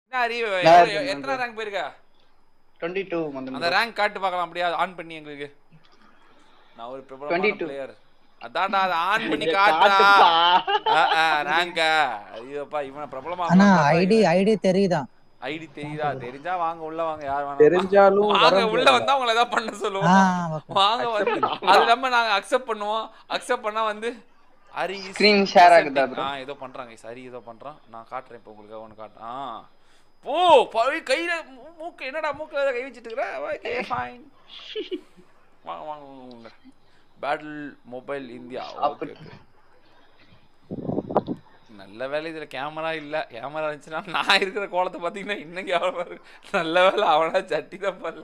என்ன அறிவு நல்லா எவ்வளவு- இருக்கு, எத்தனை ரேங்க் போயிருக்க டுவெண்ட்டி டூ அந்த வந்து ரேங்க் காட்டு பார்க்கலாம் அப்படியே ஆன் பண்ணி எங்களுக்கு நான் ஒரு பிரபலமான 22. பிளேயர் அதான்டா அதை ஆன் பண்ணி இங்க காட்டுடா காட்டுப்பா. ரேங்கா ஐயோப்பா இவனை பிரபலமா ஆனா ஐடி ஐடி தெரியுதா ஐடி தெரியுதா தெரிஞ்சா வாங்க உள்ள வாங்க யார் வேணாலும் தெரிஞ்சாலும் வாங்க வர உள்ள முடியாது. வந்தா உங்களை ஏதாவது பண்ண ஆ சொல்லுவோம் okay. வாங்க வந்து அது இல்லாம நாங்க அக்செப்ட் பண்ணுவோம் அக்செப்ட் பண்ணா வந்து ஹரி is Screen share ஆகுதா presenting. bro? ஆ ஏதோ பண்றாங்க ஹரி ஏதோ பண்றான் நான் காட்டுறேன் இப்போ உங்களுக்கு ஒன்னு காட்டுறேன் ஆ போ பவி கையில மூ- மூக்கு என்னடா மூக்குல ஏதோ கை வச்சிட்டு இருக்கற ஓகே ஃபைன் வாங்க வாங்க வாங்க பேட்டில் மொபைல் இந்தியா ஓகே அப்படி. ஓகே நல்ல வேலை இதுல கேமரா இல்ல கேமரா இருந்துச்சுன்னா நான் இருக்கிற கோலத்தை பாத்தீங்கன்னா இன்னும் கேமரா இருக்கு நல்ல வேலை அவனா சட்டி தான் பண்ணல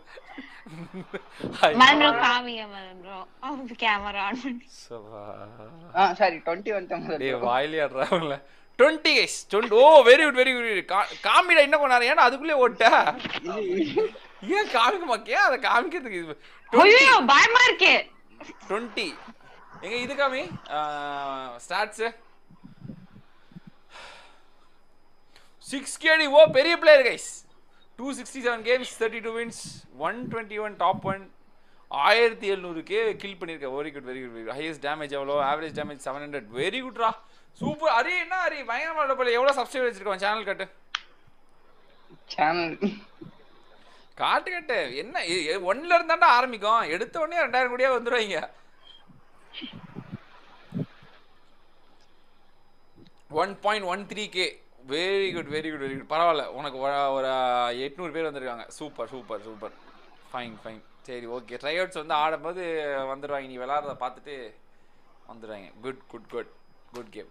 மன்ரோ காமிங்க மன்ரோ அவங்க கேமரா ஆன் பண்ணி சபா. ஆ சாரி டுவெண்ட்டி வந்து டேய் வாயிலே ஆடுறாங்கல்ல twenty guys twenty oh very good very good காமிடா இன்னும் கொஞ்ச நேரம் ஏன்னா அதுக்குள்ளே ஓட்ட ஏன் காமிக்க மாக்கியா அதை காமிக்கிறதுக்கு இது ஐயோ பயமா இருக்கு டுவெண்ட்டி எங்க இது காமி ஸ்டாட்ஸ் சிக்ஸ் கேடி ஓ பெரிய player guys two sixty seven games thirty two wins one twenty one top one ஆயிரத்தி எழுநூறுக்கே கில் பண்ணியிருக்கேன் very good very good very highest damage எவ்வளோ average damage seven hundred very குட்ரா super Ari என்ன அரி பயங்கரமாக போல எவ்வளோ சப்ஸ்கிரைப் வச்சிருக்கோம் சேனல் கட்டு சேனல் காட்டு கட்டு என்ன ஒன்ல இருந்தாண்டா ஆரம்பிக்கும் எடுத்த உடனே ரெண்டாயிரம் கோடியா வந்துருவாங்க one point one three K very good very good very good பரவாயில்ல உனக்கு ஒரு- ஒரு எட்நூறு பேர் வந்திருக்காங்க super super super fine fine சரி ஓகே ட்ரை அவுட்ஸ் வந்து ஆடும்போது வந்துடுவாங்க நீ விளாட்றத பார்த்துட்டு வந்துடுவாங்க good good good good game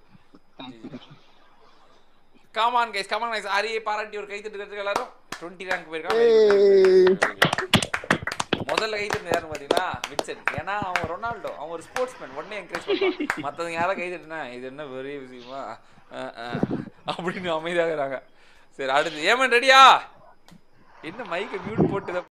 come on guys come on guys அரியை பாராட்டி ஒரு கை தட்டுக்கிறதுக்கு எல்லாரும் டுவெண்ட்டி ரேங்க் போயிருக்கான் Very good, very good. முதல்ல கை தட்டு யாருன்னு பார்த்தீங்கன்னா வின்சென்ட் ஏன்னா அவன் ரொனால்டோ அவன் ஒரு ஸ்போர்ட்ஸ் மேன் உடனே என்கரேஜ் பண்ணுவான் மற்றவங்க யாரும் கை தட்டுனா இது என்ன பெரிய விஷயமா அஹ், அஹ், அப்படின்னு அமைதியாகிறாங்க சரி அடுத்து ஏமன் ரெடியா என்ன மைக்கை மியூட் போட்டு